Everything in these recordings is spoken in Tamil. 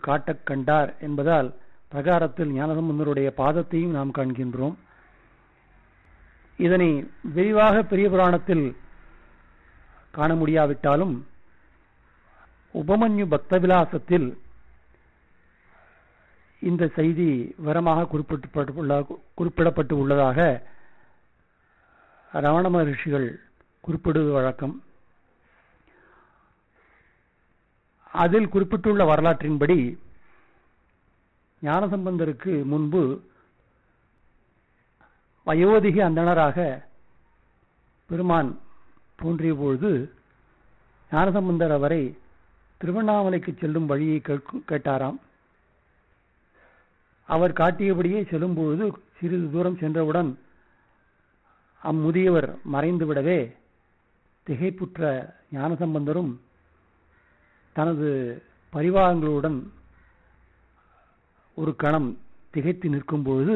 காட்டக் கண்டார் என்பதால் பிரகாரத்தில் ஞானசம்பந்தருடைய பாதத்தையும் நாம் காண்கின்றோம் இதனை விரிவாக பெரிய புராணத்தில் காண முடியாவிட்டாலும் உபமன்யு பக்தவிலாசத்தில் இந்த செய்தி விவரமாக குறிப்பிடப்பட்டுள்ள குறிப்பிடப்பட்டு உள்ளதாக ரமண மகர்ஷிகள் குறிப்பிடுவது வழக்கம் அதில் குறிப்பிட்டுள்ள வரலாற்றின்படி ஞானசம்பந்தருக்கு முன்பு வயோதிக அந்தணராக பெருமான் தோன்றிய பொழுது ஞானசம்பந்தர் அவரை திருவண்ணாமலைக்கு செல்லும் வழியை கேட்கு- கேட்டாராம் அவர் காட்டியபடியே செல்லும் பொழுது சிறிது தூரம் சென்றவுடன் அம்முதியவர் மறைந்து விடவே திகைப்புற்ற ஞானசம்பந்தரும் தனது பரிவாரங்களுடன் ஒரு கணம் திகைத்து நிற்கும் பொழுது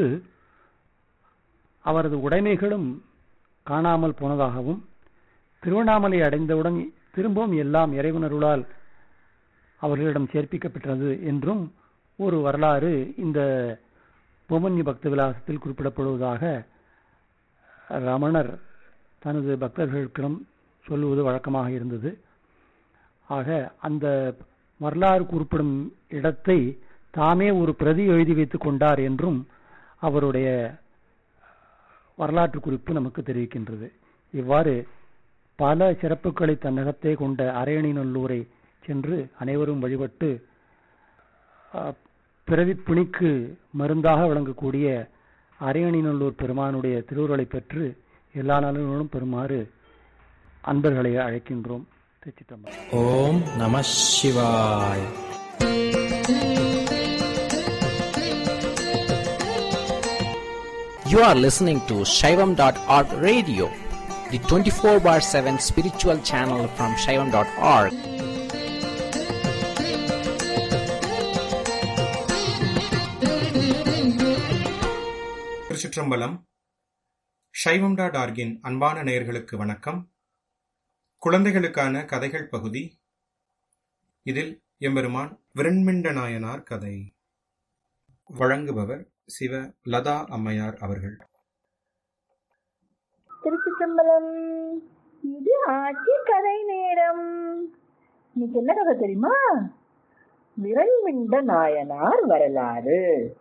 அவரது உடைமைகளும் காணாமல் போனதாகவும் திருவண்ணாமலை அடைந்தவுடன் திரும்பவும் எல்லாம் இறைவனருளால் அவர்களிடம் சேர்ப்பிக்கப்பட்டது என்றும் ஒரு வரலாறு இந்த பொமன்ய பக்த விலாசத்தில் குறிப்பிடப்படுவதாக ரமணர் தனது பக்தர்களிடம் சொல்லுவது வழக்கமாக இருந்தது ஆக அந்த வரலாறு குறிப்பிடும் இடத்தை தாமே ஒரு பிரதி எழுதி வைத்துக் கொண்டார் என்றும் அவருடைய வரலாற்று குறிப்பு நமக்கு தெரிவிக்கின்றது இவ்வாறு பல சிறப்புகளை தன்னகத்தே கொண்ட அரையணிநல்லூரை சென்று அனைவரும் வழிபட்டு அஹ், பிறவிப் பிணிக்கு மருந்தாக விளங்கக்கூடிய அரையணிநல்லூர் பெருமானுடைய திருவுருளை பெற்று எல்லா நலன்களும் பெறுமாறு அன்பர்களை அழைக்கின்றோம் திருச்சிட்டம்பலம் ஓம் நம சிவாய் You are listening to Shaivam.org radio, the 24 bar 7 spiritual channel from Shaivam.org. திருச்சிற்றம்பலம் சைவம் டாட் ஆர்கின் அன்பான நேயர்களுக்கு வணக்கம் குழந்தைகளுக்கான கதைகள் பகுதி இதில் எம்பெருமான் விரண்மிண்ட நாயனார் கதை வழங்குபவர் சிவ லதா அம்மையார் அவர்கள் திருச்சிற்றம்பலம் இது ஆட்சி கதை நேரம் இன்னைக்கு என்ன கதை தெரியுமா விரல்மிண்ட நாயனார் வரலாறு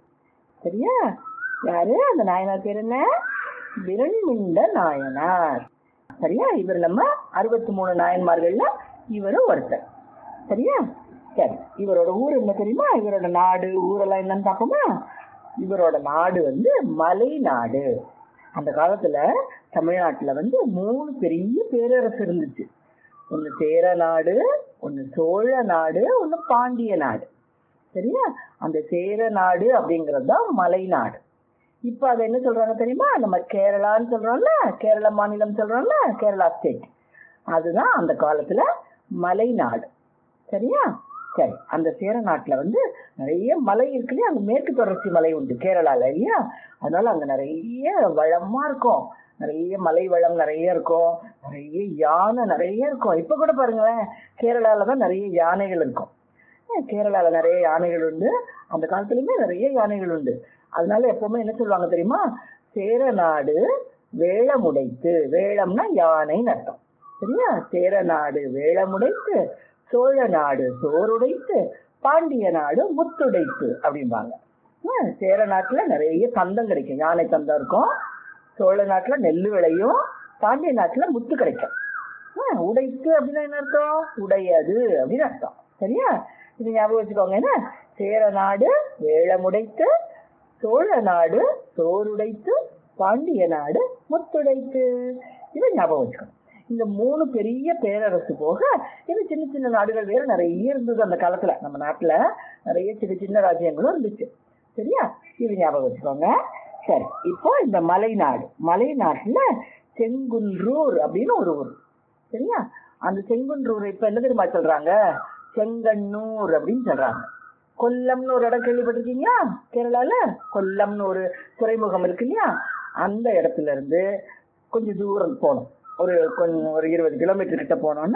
சரியா யாரு அந்த நாயனார் பேர் என்ன விரல்மிண்ட நாயனார் சரியா இவர் நம்ம அறுபத்தி மூணு நாயன்மார்கள்ல இவரும் ஒருத்தர் சரியா சரி இவரோட ஊர் என்ன தெரியுமா இவரோட நாடு ஊரெல்லாம் என்னன்னு பார்ப்போமா இவரோட நாடு வந்து மலை நாடு அந்த காலத்துல தமிழ்நாட்டுல வந்து மூணு பெரிய பேரரசு இருந்துச்சு ஒன்னு சேர நாடு ஒன்னு சோழ நாடு ஒன்னு பாண்டிய நாடு சரியா அந்த சேர நாடு அப்படிங்கிறது தான் மலை நாடு இப்ப அதை என்ன சொல்றாங்க தெரியுமா நம்ம கேரளான்னு சொல்றோம்ல கேரள மாநிலம் சொல்றோம்ல கேரளா ஸ்டேட் அதுதான் அந்த காலத்துல மலை நாடு சரியா சரி அந்த சேர நாட்டுல வந்து நிறைய மலை இருக்கு இல்லையா அங்க மேற்கு தொடர்ச்சி மலை உண்டு கேரளால இல்லையா அதனால அங்க நிறைய வளமா இருக்கும் நிறைய மலை வளம் நிறைய இருக்கும் நிறைய யானை நிறைய இருக்கும் இப்ப கூட பாருங்களேன் கேரளால தான் நிறைய யானைகள் இருக்கும் ஏன் கேரளால நிறைய யானைகள் உண்டு அந்த காலத்துலயுமே நிறைய யானைகள் உண்டு அதனால எப்பவுமே என்ன சொல்லுவாங்க தெரியுமா சேர நாடு வேளமுடைத்து வேளம்னா யானைன்னு அர்த்தம் சரியா சேர நாடு வேளமுடைத்து சோழ நாடு சோறுடைத்து பாண்டிய நாடு முத்துடைத்து அப்படிம்பாங்க ஆஹ் சேர நாட்டுல நிறைய தந்தம் கிடைக்கும் யானை தந்தம் இருக்கும் சோழ நாட்டுல நெல்லு விளையும் பாண்டிய நாட்டுல முத்து கிடைக்கும் ஆஹ் உடைத்து அப்படின்னா என்ன அர்த்தம் உடையது அப்படின்னு அர்த்தம் சரியா இது ஞாபகம் வச்சுக்கோங்க என்ன சேர நாடு வேளமுடைத்து சோழ நாடு சோறுடைத்து பாண்டிய நாடு முத்துடைத்து இதை ஞாபகம் வச்சுக்கணும் இந்த மூணு பெரிய பேரரசு போக இன்னும் சின்ன சின்ன நாடுகள் வேற நிறைய இருந்தது அந்த காலத்துல நம்ம நாட்டுல நிறைய சின்ன சின்ன ராஜ்யங்களும் இருந்துச்சு சரியா இது ஞாபகம் வச்சுக்கோங்க சரி இப்போ இந்த மலை நாடு மலை நாட்டுல செங்குன்றூர் அப்படின்னு ஒரு ஊர் சரியா அந்த செங்குன்றூர் இப்ப என்ன தெரியுமா சொல்றாங்க செங்கண்ணூர் அப்படின்னு சொல்றாங்க கொல்லம்னு ஒரு இடம் கேள்விப்பட்டிருக்கீங்களா கேரளால கொல்லம்னு ஒரு துறைமுகம் இருக்கு இல்லையா அந்த இடத்துல இருந்து கொஞ்சம் தூரம் போகணும் ஒரு கொஞ்சம் ஒரு இருபது கிலோமீட்டர் கிட்ட போனோம்னா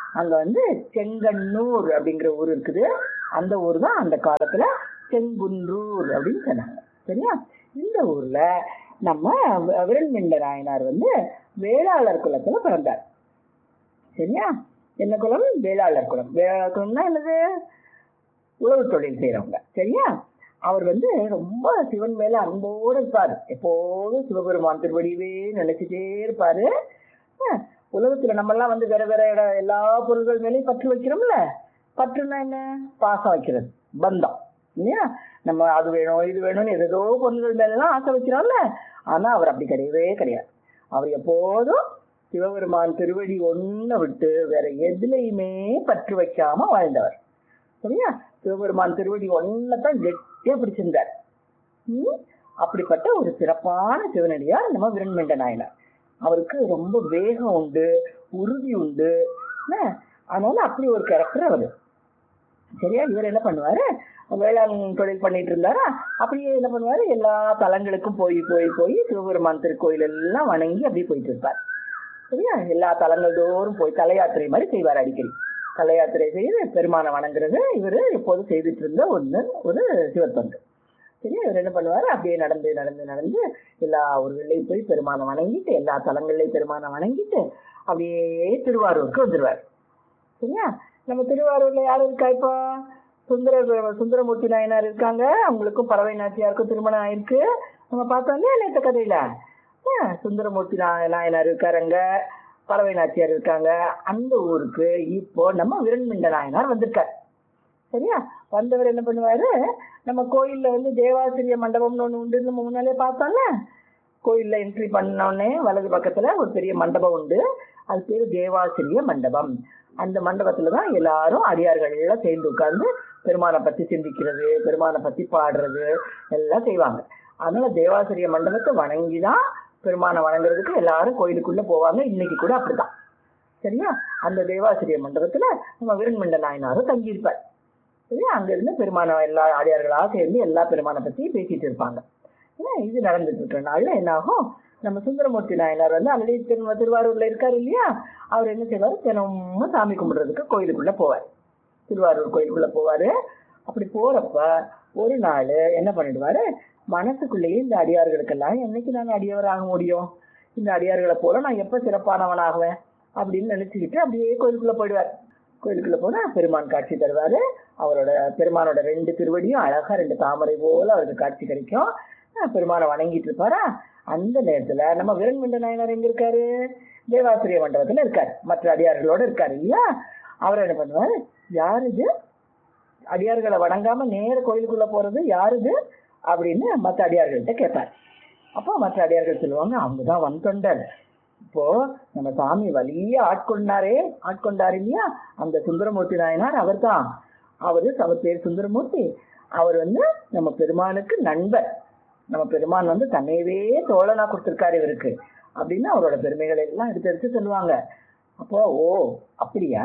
அங்க வந்து செங்கண்ணூர் அப்படிங்கிற ஊர் இருக்குது அந்த ஊர் தான் அந்த காலத்துல செங்குன்றூர் அப்படின்னு சொன்னாங்க சரியா இந்த ஊர்ல நம்ம வி- விரல்மிண்ட நாயனார் வந்து வேளாளர் குலத்துல பிறந்தார் சரியா என்ன குலம் வேளாளர் குலம் வேளாளர் குலம்னா என்னது உழவு தொழில் செய்யறவங்க சரியா அவர் வந்து ரொம்ப சிவன் மேல அன்போடு இருப்பார் எப்போதும் சிவபெருமான் திருவடியவே நினைச்சிட்டே இருப்பாரு அஹ், உலகத்துல நம்ம எல்லாம் வந்து வேற வேற இட எல்லா பொருள்கள் மேலயும் பற்று வைக்கிறோம்ல பற்றுனா என்ன பாசம் வைக்கிறது பந்தம் இல்லையா நம்ம அது வேணும் இது வேணும்னு ஏதோ பொருள்கள் மேல எல்லாம் ஆசை வைக்கிறோம்ல ஆனா அவர் அப்படி கிடையவே கிடையாது அவர் எப்போதும் சிவபெருமான் திருவடி ஒன்ன விட்டு வேற எதுலையுமே பற்று வைக்காம வாழ்ந்தவர் சரியா சிவபெருமான் திருவடி ஒன்னதான் கெட்டியா பிடிச்சிருந்தார் ம்? அப்படிப்பட்ட ஒரு சிறப்பான சிவனடியார் நம்ம விரண்மெண்ட நாயனார் அவருக்கு ரொம்ப வேகம் உண்டு உறுதி உண்டு என்ன? அதனால அப்படி ஒரு கேரக்டர் அவரு சரியா இவர் என்ன பண்ணுவாரு வேளாண் தொழில் பண்ணிட்டு இருந்தாரா அப்படியே என்ன பண்ணுவாரு எல்லா தலங்களுக்கும் போய் போய் போய் சிவபெருமான் திருக்கோயில் எல்லாம் வணங்கி அப்படியே போயிட்டு இருப்பார் சரியா எல்லா தலங்கள் தோறும் போய் தல யாத்திரை மாதிரி செய்வார் அடிக்கடி தல யாத்திரை செய்து பெருமானை வணங்குறது இவர் எப்போதும் செய்துட்டு இருந்த ஒண்ணு ஒரு சிவத்தொண்டு சரியா இவர் என்ன பண்ணுவாரு அப்படியே நடந்து நடந்து நடந்து எல்லா ஊர்களையும் போய் பெருமானை வணங்கிட்டு எல்லா தலங்கள்லயும் பெருமானை வணங்கிட்டு அப்படியே திருவாரூருக்கு வந்துருவார் சரியா நம்ம திருவாரூர்ல யாரு இருக்கா இப்போ சுந்தர சுந்தரமூர்த்தி நாயனார் இருக்காங்க அவங்களுக்கும் பறவை நாச்சியாருக்கும் திருமணம் ஆயிருக்கு நம்ம பார்த்தோம் இல்லையா நேற்று கதையில ஆ, சுந்தரமூர்த்தி நாய- நாயனார் இருக்காருங்க பறவை நாச்சியார் இருக்காங்க அந்த ஊருக்கு இப்போ நம்ம விரண்மிண்ட நாயனார் வந்திருக்கார் சரியா வந்தவர் என்ன பண்ணுவாரு நம்ம கோயில்ல வந்து தேவாசிரிய மண்டபம்னு ஒண்ணு உண்டு நம்ம முன்னாலே பார்த்தோம்ல கோயில்ல என்ட்ரி பண்ணோடனே வலது பக்கத்துல ஒரு பெரிய மண்டபம் உண்டு அது பேரு தேவாசிரிய மண்டபம் அந்த மண்டபத்துல தான் எல்லாரும் அடியார்கள் எல்லாம் சேர்ந்து உட்கார்ந்து பெருமானை பத்தி சிந்திக்கிறது பெருமானை பத்தி பாடுறது எல்லாம் செய்வாங்க அதனால தேவாசிரிய மண்டபத்தை வணங்கி தான் பெருமானை வணங்குறதுக்கு எல்லாரும் கோயிலுக்குள்ள போவாங்க இன்னைக்கு கூட அப்படிதான் சரியா அந்த தேவாசிரிய மண்டபத்துல நம்ம விரண்மண்ட நாயனாரும் தங்கியிருப்பார் சரியா அங்க இருந்து பெருமான எல்லா அடியார்களா சேர்ந்து எல்லா பெருமானை பத்தி பேசிட்டு இருப்பாங்க ஏன்னா இது நடந்துட்டு இருக்கிற நாள்ல என்ன ஆகும் நம்ம சுந்தரமூர்த்தி நாயனார் வந்து ஆல்ரெடி திரு திருவாரூர்ல இருக்காரு இல்லையா அவர் என்ன செய்வாரு தினமும் சாமி கும்பிடுறதுக்கு கோயிலுக்குள்ள போவார் திருவாரூர் கோயிலுக்குள்ள போவாரு அப்படி போறப்ப ஒரு நாள் என்ன பண்ணிடுவாரு மனசுக்குள்ளேயே இந்த அடியார்களுக்கெல்லாம் என்னைக்கு நான் அடியவர் ஆக முடியும் இந்த அடியார்களை போல நான் எப்ப சிறப்பானவன் ஆகுவேன் அப்படின்னு நினைச்சுக்கிட்டு அப்படியே கோயிலுக்குள்ள போயிடுவார் கோயிலுக்குள்ள போனா பெருமான் காட்சி தருவாரு அவரோட பெருமானோட ரெண்டு திருவடியும் அழகா ரெண்டு தாமரை போல அவருக்கு காட்சி கிடைக்கும் அஹ் பெருமானை வணங்கிட்டு இருப்பாரா அந்த நேரத்துல நம்ம விரண்மிண்ட நாயனார் எங்க இருக்காரு தேவாசிரிய மண்டபத்துல இருக்காரு மற்ற அடியார்களோட இருக்காரு இல்லையா அவர் என்ன பண்ணுவாரு யாரு இது அடியார்களை வணங்காம நேர கோயிலுக்குள்ள போறது யாரு இது அப்படின்னு மற்ற அடியார்கள்ட்ட கேட்பார் அப்போ மற்ற அடியார்கள் சொல்லுவாங்க அவங்கதான் வந்தொண்டர் இப்போ நம்ம சாமி வலிய ஆட்கொண்டாரே ஆட்கொண்டார் இல்லையா அந்த சுந்தரமூர்த்தி நாயனார் அவர்தான் அவரு அவர் பேர் சுந்தரமூர்த்தி அவர் வந்து நம்ம பெருமானுக்கு நண்பர் நம்ம பெருமான் வந்து தன்னையவே தோழனா கொடுத்திருக்காரு இவருக்கு அப்படின்னு அவரோட பெருமைகளை எல்லாம் எடுத்து எடுத்து சொல்லுவாங்க அப்போ ஓ அப்படியா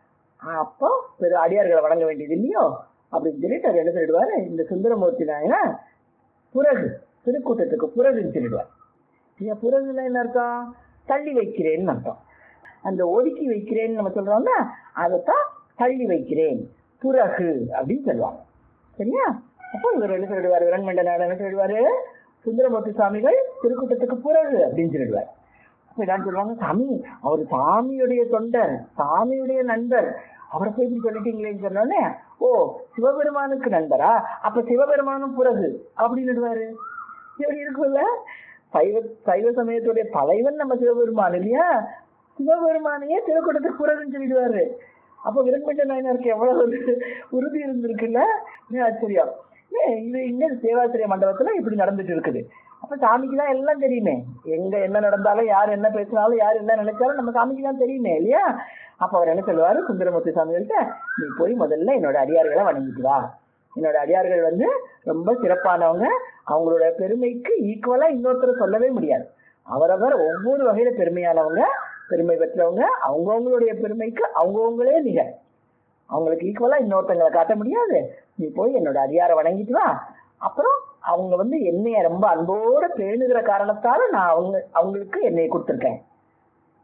ஆ, அப்போ பெரு அடியார்களை வணங்க வேண்டியது இல்லையோ அப்படின்னு சொல்லிட்டு அவர் என்ன சொல்லிடுவாரு இந்த சுந்தரமூர்த்தி நாயனா புறகு திருக்கூட்டத்துக்கு புறகுன்னு சொல்லிடுவார் ஏன் புறகுல என்ன அர்த்தம் தள்ளி வைக்கிறேன்னு அர்த்தம் அந்த ஒதுக்கி வைக்கிறேன்னு நம்ம சொல்றோம்ல அதைத்தான் தள்ளி வைக்கிறேன் புறகு அப்படின்னு சொல்லுவாங்க சரியா அப்போ இவர் என்ன சொல்லிடுவார் விரண்மண்ட நாயனர் என்ன சொல்லிடுவாரு சுந்தரமூர்த்தி சுவாமிகள் திருக்கூட்டத்துக்கு புறகு அப்படின்னு சொல்லிடுவார் அப்ப எல்லாரும் சொல்லுவாங்க சாமி அவர் சாமியுடைய தொண்டர் சாமியுடைய நண்பர் அவரை போய் இப்படி சொல்லிட்டீங்களேன்னு சொன்னோடனே ஓ சிவபெருமானுக்கு நண்பரா அப்ப சிவபெருமானும் புறகு அப்படின்னுடுவாரு எப்படி இருக்கும்ல சைவ சைவ சமயத்துடைய தலைவன் நம்ம சிவபெருமான் இல்லையா சிவபெருமானையே திருக்கூட்டத்துக்கு புறகுன்னு சொல்லிடுவாரு அப்ப விரும்பிட்ட நாயனருக்கு எவ்வளவு ஒரு உறுதி இருந்திருக்குல்ல ஏன் ஆச்சரியம் ஏன் இது இங்க தேவாசிரிய மண்டபத்துல இப்படி நடந்துட்டு இருக்குது அப்ப சாமிக்கு தான் எல்லாம் தெரியுமே எங்க என்ன நடந்தாலும் யார் என்ன பேசினாலும் யார் என்ன நினைச்சாலும் நம்ம சாமிக்கு தான் தெரியுமே இல்லையா அப்ப அவர் என்ன சொல்லுவாரு சுந்தரமூர்த்தி சாமிகள்கிட்ட நீ போய் முதல்ல என்னோட அடியார்களை வணங்கிட்டு வா என்னோட அடியார்கள் வந்து ரொம்ப சிறப்பானவங்க அவங்களோட பெருமைக்கு ஈக்குவலா இன்னொருத்தர் சொல்லவே முடியாது அவரவர் ஒவ்வொரு வகையில பெருமையானவங்க பெருமை பெற்றவங்க அவங்கவுங்களுடைய பெருமைக்கு அவங்கவுங்களே நிகர் அவங்களுக்கு ஈக்குவலா இன்னொருத்தங்களை காட்ட முடியாது நீ போய் என்னோட அடியாரை வணங்கிட்டு வா அப்புறம் அவங்க வந்து என்னைய ரொம்ப அன்போட பேணுகிற காரணத்தால நான் அவங்க அவங்களுக்கு என்னைய கொடுத்துருக்கேன்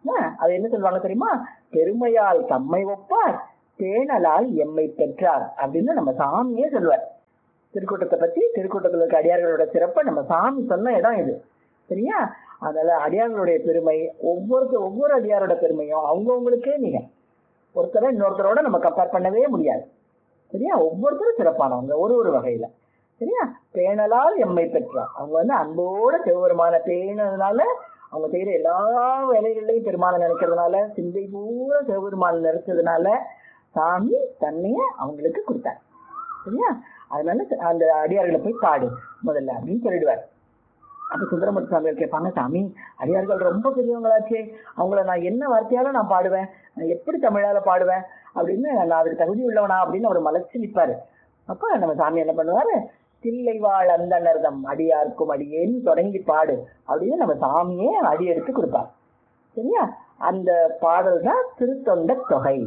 என்ன? அது என்ன சொல்லுவாங்க தெரியுமா பெருமையால் தம்மை ஒப்பார் பேணலால் எம்மை பெற்றார் அப்படின்னு நம்ம சாமியே சொல்லுவார் திருக்கூட்டத்தை பத்தி திருக்கூட்டத்தில் இருக்க அடியார்களோட சிறப்பை நம்ம சாமி சொன்ன இடம் இது சரியா அதனால அடியார்களுடைய பெருமை ஒவ்வொருத்தர் ஒவ்வொரு அடியாரோட பெருமையும் அவங்கவுங்களுக்கே நீங்க ஒருத்தரை இன்னொருத்தரோட நம்ம கம்பேர் பண்ணவே முடியாது சரியா ஒவ்வொருத்தரும் சிறப்பானவங்க ஒரு ஒரு வகையில சரியா பேணலால் எம்மை பெற்றார் அவங்க வந்து அன்போட சிவபெருமான பேணதுனால அவங்க செய்யற எல்லா வேலைகள்லையும் பெருமானை நினைக்கிறதுனால சிந்தை பூரா சிவபெருமான நினைச்சதுனால சாமி தன்னைய அவங்களுக்கு கொடுத்தார் சரியா அதனால அந்த அடியார்களை போய் பாடு முதல்ல அப்படின்னு சொல்லிடுவார் அப்ப சுந்தரமூர்த்தி சாமியார் கேட்பாங்க சாமி அடியார்கள் ரொம்ப பெரியவங்களாச்சே அவங்கள நான் என்ன வார்த்தையால நான் பாடுவேன் நான் எப்படி தமிழால பாடுவேன் அப்படின்னு நான் அதுக்கு தகுதி உள்ளவனா அப்படின்னு அவர் மலைச்சு நிற்பாரு அப்ப நம்ம சாமி என்ன பண்ணுவாரு தில்லை வாழ் அந்தனர்தம் அடியார்க்கும் அடியேன்னு தொடங்கி பாடு அப்படின்னு நம்ம சாமியே அடி எடுத்து கொடுப்பார் சரியா அந்த பாடல் தான் திருத்தொண்ட தொகை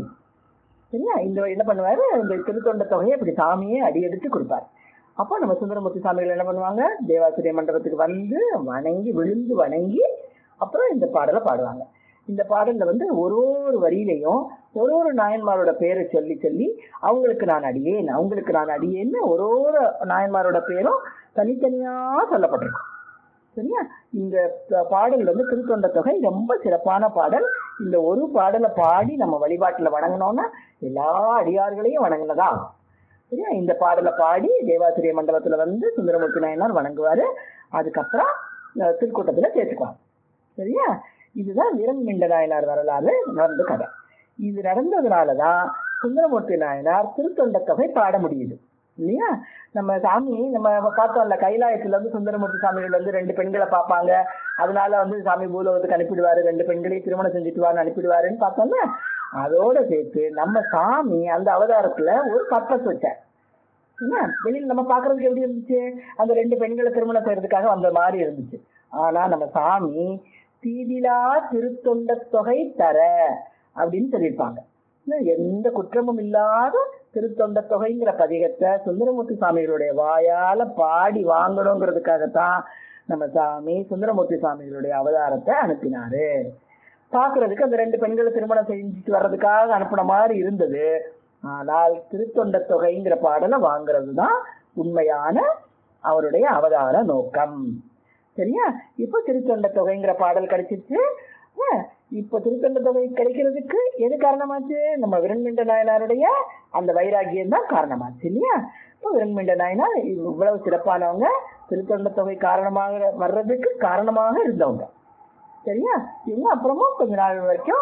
சரியா இந்த என்ன பண்ணுவாரு இந்த திருத்தொண்ட தொகையை அப்படி சாமியே அடி எடுத்து கொடுப்பார் அப்போ நம்ம சுந்தரமூர்த்தி சாமிகள் என்ன பண்ணுவாங்க தேவாசிரிய மண்டபத்துக்கு வந்து வணங்கி விழுந்து வணங்கி அப்புறம் இந்த பாடலை பாடுவாங்க இந்த பாடல்ல வந்து ஒரு ஒரு வரியிலையும் ஒரு ஒரு நாயன்மாரோட பேரை சொல்லி சொல்லி அவங்களுக்கு நான் அடியேன் அவங்களுக்கு நான் அடியேன்னு ஒரு ஒரு நாயன்மாரோட பேரும் தனித்தனியா சொல்லப்பட்டிருக்கும் சரியா இந்த ப- பாடல் வந்து திருத்தொண்ட தொகை ரொம்ப சிறப்பான பாடல் இந்த ஒரு பாடலை பாடி நம்ம வழிபாட்டுல வணங்கினோம்னா எல்லா அடியார்களையும் வணங்கினதா ஆகும். சரியா இந்த பாடலை பாடி தேவாசிரிய மண்டபத்துல வந்து சுந்தரமூர்த்தி நாயனார் வணங்குவாரு அதுக்கப்புறம் அஹ், திருக்கூட்டத்துல சேர்த்துக்குவாங்க சரியா இதுதான் வீரன்மிண்ட நாயனார் வரலாறு நடந்த கதை இது நடந்ததுனாலதான் சுந்தரமூர்த்தி நாயனார் திருத்தொண்ட தொகை பாட முடியுது இல்லையா நம்ம சாமி நம்ம பார்த்தோம்ல கைலாயத்துல இருந்து சுந்தரமூர்த்தி சாமிகள் வந்து ரெண்டு பெண்களை பார்ப்பாங்க அதனால வந்து சாமி பூலோகத்துக்கு அனுப்பிடுவாரு ரெண்டு பெண்களையும் திருமணம் செஞ்சுட்டு வான்னு அனுப்பிடுவாருன்னு பார்த்தோம்ல அதோட சேர்த்து நம்ம சாமி அந்த அவதாரத்துல ஒரு பர்பஸ் வச்சார் என்ன வெளியில நம்ம பாக்குறதுக்கு எப்படி இருந்துச்சு அந்த ரெண்டு பெண்களை திருமணம் செய்யறதுக்காக வந்த மாதிரி இருந்துச்சு ஆனா நம்ம சாமி தீதிலா திருத்தொண்ட தொகை தர அப்படின்னு சொல்லியிருப்பாங்க இன்னும் எந்த குற்றமும் இல்லாத திருத்தொண்ட தொகைங்கிற பதிகத்தை சுந்தரமூர்த்தி சாமிகளுடைய வாயால பாடி வாங்கணுங்கிறதுக்காகத்தான் நம்ம சாமி சுந்தரமூர்த்தி சாமிகளுடைய அவதாரத்தை அனுப்பினாரு பாக்குறதுக்கு அந்த ரெண்டு பெண்களை திருமணம் செஞ்சுட்டு வர்றதுக்காக அனுப்புன மாதிரி இருந்தது ஆனால் திருத்தொண்ட தொகைங்கிற பாடலை வாங்குறது தான் உண்மையான அவருடைய அவதார நோக்கம் சரியா இப்போ திருத்தொண்ட தொகைங்கிற பாடல் கிடைச்சிச்சு அஹ், இப்போ திருத்தொண்ட தொகை கிடைக்கிறதுக்கு எது காரணமாச்சு நம்ம விரண்மிண்ட நாயனாருடைய அந்த வைராகியம் தான் காரணமாச்சு இல்லையா இப்போ விரண்மிண்ட நாயனார் இவ்வளவு சிறப்பானவங்க திருத்தொண்ட தொகை காரணமாக வர்றதுக்கு காரணமாக இருந்தவங்க சரியா இவங்க அப்புறமும் கொஞ்ச நாள் வரைக்கும்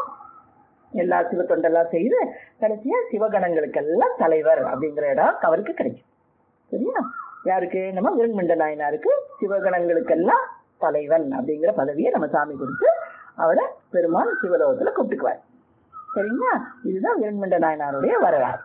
எல்லா சிவத்தொண்டெல்லாம் செய்து கடைசியா சிவகணங்களுக்கெல்லாம் தலைவர் அப்படிங்கிற இடம் அவருக்கு கிடைக்கும் சரியா யாருக்கு நம்ம விருண்மிண்ட நாயனாருக்கு சிவகணங்களுக்கெல்லாம் தலைவன் அப்படிங்கிற பதவியை நம்ம சாமி கொடுத்து அவரை பெருமாள் சிவலோகத்துல கூப்பிட்டுக்குவார் சரிங்களா இதுதான் விருண்மிண்ட நாயனாருடைய வரலாறு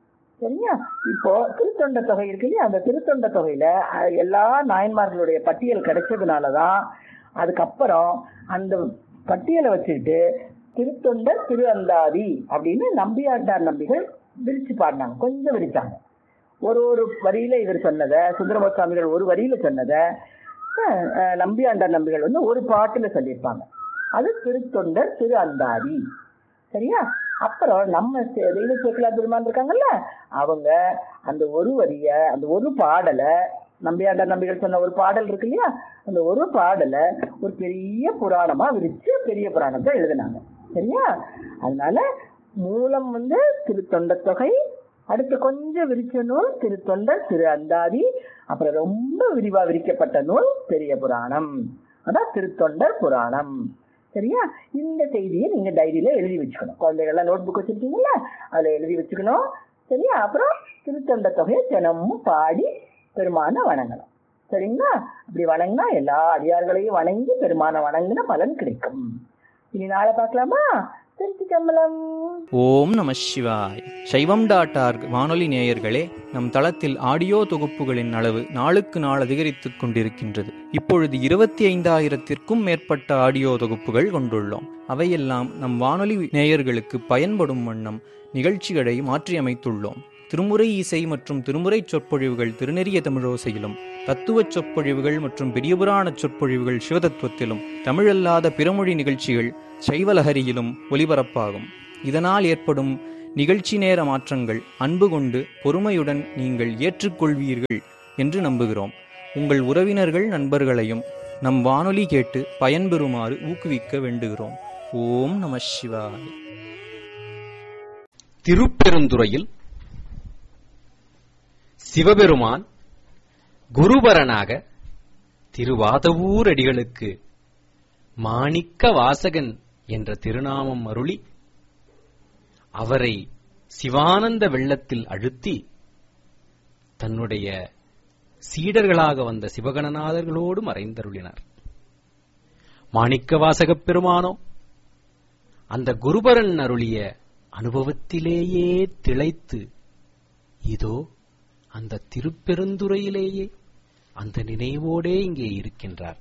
சரியா இப்போ திருத்தொண்ட தொகை இருக்கு இல்லையா அந்த திருத்தொண்ட தொகையில அஹ், எல்லா நாயன்மார்களுடைய பட்டியல் கிடைச்சதுனாலதான் அதுக்கப்புறம் அந்த பட்டியலை வச்சுக்கிட்டு திருத்தொண்டர் திரு அந்தாதி அப்படின்னு நம்பியாண்டார் நம்பிகள் விரிச்சு பாடினாங்க கொஞ்சம் விரிச்சாங்க ஒரு ஒரு வரியில இவர் சொன்னதை சுந்தரமூர்த்தி சுவாமிகள் ஒரு வரியில சொன்னதை அஹ், அஹ், நம்பியாண்டார் நம்பிகள் வந்து ஒரு பாட்டுல சொல்லியிருப்பாங்க அது திருத்தொண்டர் திரு அந்தாதி சரியா அப்புறம் நம்ம செ- தெய்வ சேக்கலா பெருமான் இருக்காங்கல்ல அவங்க அந்த ஒரு வரிய அந்த ஒரு பாடலை நம்பியாண்டார் நம்பிகள் சொன்ன ஒரு பாடல் இருக்கு இல்லையா அந்த ஒரு பாடலை ஒரு பெரிய புராணமா விரிச்சு பெரிய புராணத்தை எழுதினாங்க சரியா அதனால மூலம் வந்து திருத்தொண்ட தொகை அடுத்து கொஞ்சம் விரிச்ச நூல் திருத்தொண்டர் திரு அந்தாதி அப்புறம் ரொம்ப விரிவா விரிக்கப்பட்ட நூல் பெரிய புராணம் அதான் திருத்தொண்டர் புராணம் சரியா இந்த செய்தியை நீங்க டைரியில எழுதி வச்சுக்கணும் குழந்தைகள்லாம் நோட் புக் வச்சிருக்கீங்கல்ல அதுல எழுதி வச்சுக்கணும் சரியா அப்புறம் திருத்தொண்ட தொகையை தினமும் பாடி பெருமான வணங்கணும் சரிங்களா அப்படி வணங்கினா எல்லா அடியார்களையும் வணங்கி பெருமான வணங்கின பலன் கிடைக்கும் இனி நாளை பார்க்கலாமா திருச்சி சம்பளம் ஓம் நம சிவாய் சைவம் டாட் ஆர்க் வானொலி நேயர்களே நம் தளத்தில் ஆடியோ தொகுப்புகளின் அளவு நாளுக்கு நாள் அதிகரித்துக் கொண்டிருக்கின்றது இப்பொழுது இருபத்தி ஐந்தாயிரத்திற்கும் மேற்பட்ட ஆடியோ தொகுப்புகள் கொண்டுள்ளோம் அவையெல்லாம் நம் வானொலி நேயர்களுக்கு பயன்படும் வண்ணம் நிகழ்ச்சிகளை மாற்றியமைத்துள்ளோம் திருமுறை இசை மற்றும் திருமுறை சொற்பொழிவுகள் திருநெறிய தமிழோசையிலும் தத்துவச் சொற்பொழிவுகள் மற்றும் பெரியபுராண சொற்பொழிவுகள் சிவதத்துவத்திலும் தமிழல்லாத பிறமொழி நிகழ்ச்சிகள் சைவலஹரியிலும் ஒலிபரப்பாகும் இதனால் ஏற்படும் நிகழ்ச்சி நேர மாற்றங்கள் அன்பு கொண்டு பொறுமையுடன் நீங்கள் ஏற்றுக்கொள்வீர்கள் என்று நம்புகிறோம் உங்கள் உறவினர்கள் நண்பர்களையும் நம் வானொலி கேட்டு பயன்பெறுமாறு ஊக்குவிக்க வேண்டுகிறோம் ஓம் நம சிவாய திருப்பெருந்துறையில் சிவபெருமான் குருபரனாக திருவாதவூர் அடிகளுக்கு மாணிக்க வாசகன் என்ற திருநாமம் அருளி அவரை சிவானந்த வெள்ளத்தில் அழுத்தி தன்னுடைய சீடர்களாக வந்த சிவகணநாதர்களோடு மறைந்தருளினார் மாணிக்க வாசகப் பெருமானோ அந்த குருபரன் அருளிய அனுபவத்திலேயே திளைத்து இதோ அந்த திருப்பெருந்துறையிலேயே அந்த நினைவோடே இங்கே இருக்கின்றார்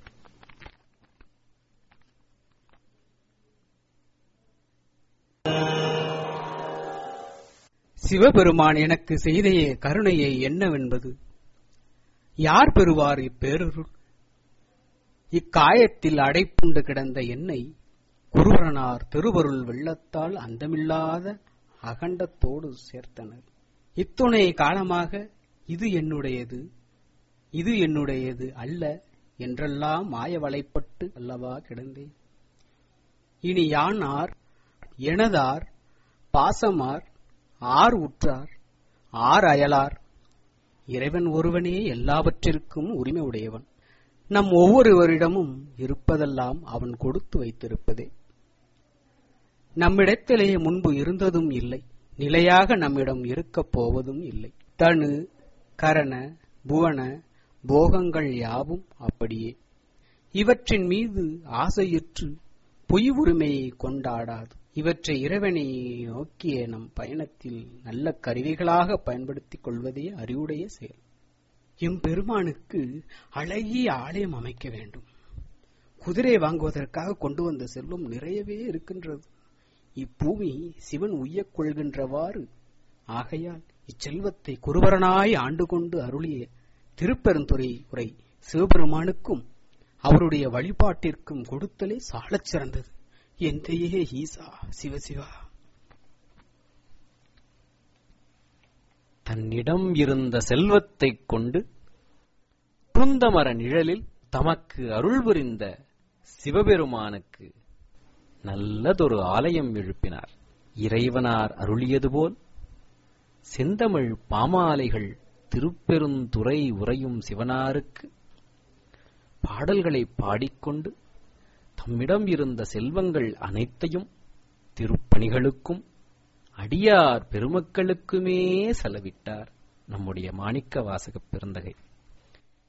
சிவபெருமான் எனக்கு செய்த கருணையை என்னவென்பது யார் பெறுவார் இப்பேரருள் இக்காயத்தில் அடைப்புண்டு கிடந்த என்னை குருவரனார் திருவருள் வெள்ளத்தால் அந்தமில்லாத அகண்டத்தோடு சேர்த்தனர் இத்துணை காலமாக இது என்னுடையது இது என்னுடையது அல்ல என்றெல்லாம் மாயவலைப்பட்டு அல்லவா கிடந்தேன் இனி யான் ஆர் எனதார் பாசமார் ஆர் உற்றார் ஆர் அயலார் இறைவன் ஒருவனே எல்லாவற்றிற்கும் உரிமை உடையவன் நம் ஒவ்வொருவரிடமும் இருப்பதெல்லாம் அவன் கொடுத்து வைத்திருப்பதே நம்மிடத்திலே முன்பு இருந்ததும் இல்லை நிலையாக நம்மிடம் இருக்கப் போவதும் இல்லை தனு கரண புவன போகங்கள் யாவும் அப்படியே இவற்றின் மீது ஆசையுற்று பொய் உரிமையை கொண்டாடாது இவற்றை இறைவனை நோக்கிய நம் பயணத்தில் நல்ல கருவிகளாக பயன்படுத்திக் கொள்வதே அறிவுடைய செயல் எம்பெருமானுக்கு அழகிய ஆலயம் அமைக்க வேண்டும் குதிரை வாங்குவதற்காக கொண்டு வந்த செல்வம் நிறையவே இருக்கின்றது இப்பூமி சிவன் உய்யக் கொள்கின்றவாறு ஆகையால் இச்செல்வத்தை குருவரனாய் ஆண்டு கொண்டு அருளிய திருப்பெருந்துறை உரை சிவபெருமானுக்கும் அவருடைய வழிபாட்டிற்கும் கொடுத்தலே சாலச் சிறந்தது எந்தையே ஈசா சிவசிவா தன்னிடம் இருந்த செல்வத்தைக் கொண்டு குருந்தமர நிழலில் தமக்கு அருள் புரிந்த சிவபெருமானுக்கு நல்லதொரு ஆலயம் எழுப்பினார் இறைவனார் அருளியது போல் செந்தமிழ் பாமாலைகள் திருப்பெருந்துறை உறையும் சிவனாருக்கு பாடல்களை பாடிக்கொண்டு தம்மிடம் இருந்த செல்வங்கள் அனைத்தையும் திருப்பணிகளுக்கும் அடியார் பெருமக்களுக்குமே செலவிட்டார் நம்முடைய மாணிக்க வாசகப் பெருந்தகை